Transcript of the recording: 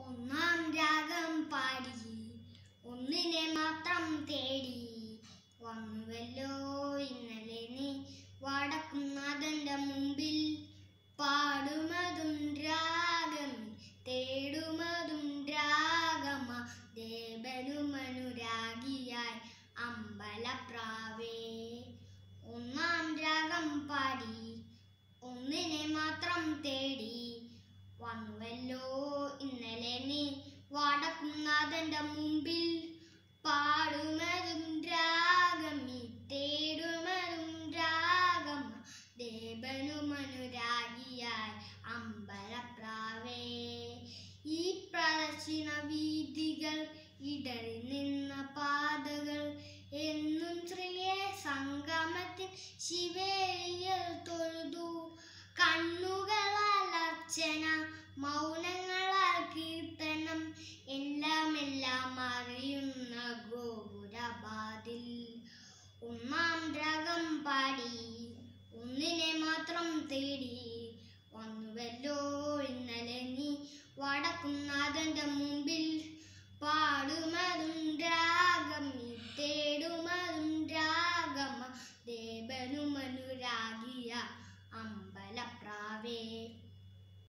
ഒന്നാം രാഗം പാടി ഒന്നിനെ മാത്രം തേടി വന്നുവല്ലോ ഇന്നലെ നീ വടക്കും നാഥന്റെ മുമ്പിൽ പാടുമതും രാഗം തേടുമതും രാഗമ ദേവനുമനുരാഗിയായി അമ്പലപ്രാവേ ഒന്നാം രാഗം പാടി ഒന്നിനെ മാത്രം തേടി വന്നുവല്ലോ ഇന്നലെ നീ വടക്കുന്നാഥന്റെ മുമ്പിൽ പാടുമതും രാഗമി തേടുമതും രാഗം ദേവനുമനുരാഗിയായി അമ്പലപ്രാവേ ഈ പ്രദർശന വീതികൾ ഇടറി നിന്ന പാതകൾ എന്നും ശ്രീയെ സംഗമത്തിൽ ശിവേയൽ തൊഴുതു കണ്ണുകളാൽ അർച്ചന മൗനങ്ങളാൽ കീർത്തനം എല്ലാം എല്ലാം അറിയുന്ന ഗോപുരപാതിൽ ഒന്നാം രാഗം പാടി ഒന്നിനെ മാത്രം തേടി